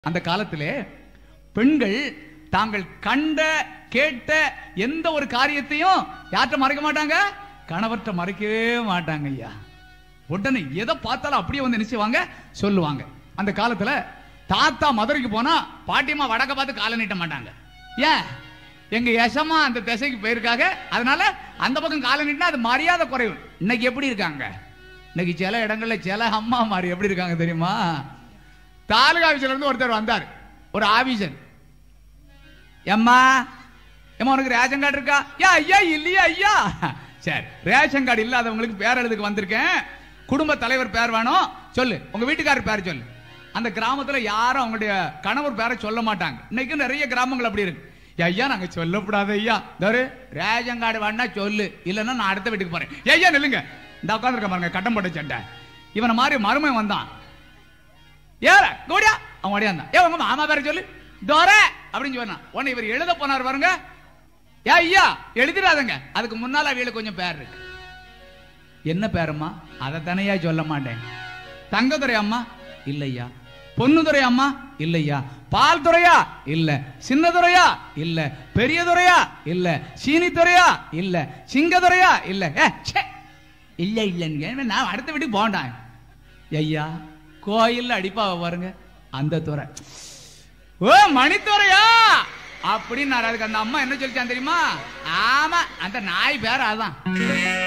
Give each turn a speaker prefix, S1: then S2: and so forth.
S1: அந்த காலத்திலே பெண்கள் தாங்கள் கண்ட கேட்ட எந்த ஒரு காரியத்தையும் யார்கிட்ட மறைக்க மாட்டாங்க கணவர்கிட்ட மறைக்கவே மாட்டாங்க ஐயா உடனே எதை பார்த்தாலும் அப்படியே வந்து நிச்சயவாங்க சொல்லுவாங்க அந்த காலத்துல தாத்தா மதுரைக்கு போனா பாட்டியம்மா வடக்க பார்த்து காலை நீட்ட மாட்டாங்க ஏன் எங்க யசமா அந்த திசைக்கு போயிருக்காங்க அதனால அந்த பக்கம் காலை நீட்டினா அது மரியாதை குறைவு இன்னைக்கு எப்படி இருக்காங்க இன்னைக்கு சில இடங்கள்ல சில அம்மா மாதிரி எப்படி இருக்காங்க தெரியுமா தாலுகா ஆபீஸ்ல இருந்து ஒருத்தர் வந்தார் ஒரு ஆபீசர் எம்மா எம்மா உனக்கு ரேஷன் கார்டு இருக்கா யா ஐயா இல்லையா ஐயா சரி ரேஷன் கார்டு இல்லாதவங்களுக்கு பேர் எழுதுக்கு வந்திருக்கேன் குடும்ப தலைவர் பேர் வேணும் சொல்லு உங்க வீட்டுக்காரர் பேர் சொல்லு அந்த கிராமத்துல யாரும் அவங்களுடைய கணவர் பேரை சொல்ல மாட்டாங்க இன்னைக்கு நிறைய கிராமங்கள் அப்படி இருக்கு ஐயா நாங்க சொல்லக்கூடாது ஐயா தரு ரேஷன் கார்டு வேணா சொல்லு இல்லைன்னா நான் அடுத்த வீட்டுக்கு போறேன் ஐயா நில்லுங்க இந்த உட்காந்துருக்க பாருங்க கட்டம் போட்ட சட்டை இவனை மாதிரி மருமை வந்தான் ஏற கோடியா அவன் ஓடியாந்தான் ஏ உங்க மாமா பேர சொல்லு தோர அப்படின்னு சொன்னான் உடனே இவர் எழுத போனார் பாருங்க ஏ ஐயா எழுதிடாதங்க அதுக்கு முன்னால அவியல கொஞ்சம் பேர் இருக்கு என்ன பேரம்மா அதை தானையா சொல்ல மாட்டேன் தங்கதுரை அம்மா இல்லையா பொண்ணுதுரை அம்மா இல்லையா பால் துறையா இல்ல சின்னதுரையா இல்ல பெரியதுரையா இல்ல சீனித்துறையா இல்ல சிங்கதுரையா இல்ல ஏ, ச்சே. இல்ல இல்லைன்னு நான் அடுத்த வீட்டுக்கு போண்டான் ஐயா கோயில்ல அடிப்பாவ பாருங்க அந்த துறை ஓ மணித்துறையா அப்படின்னு அதுக்கு அந்த அம்மா என்ன சொல்லிச்சான் தெரியுமா ஆமா அந்த நாய் பேர் அதான்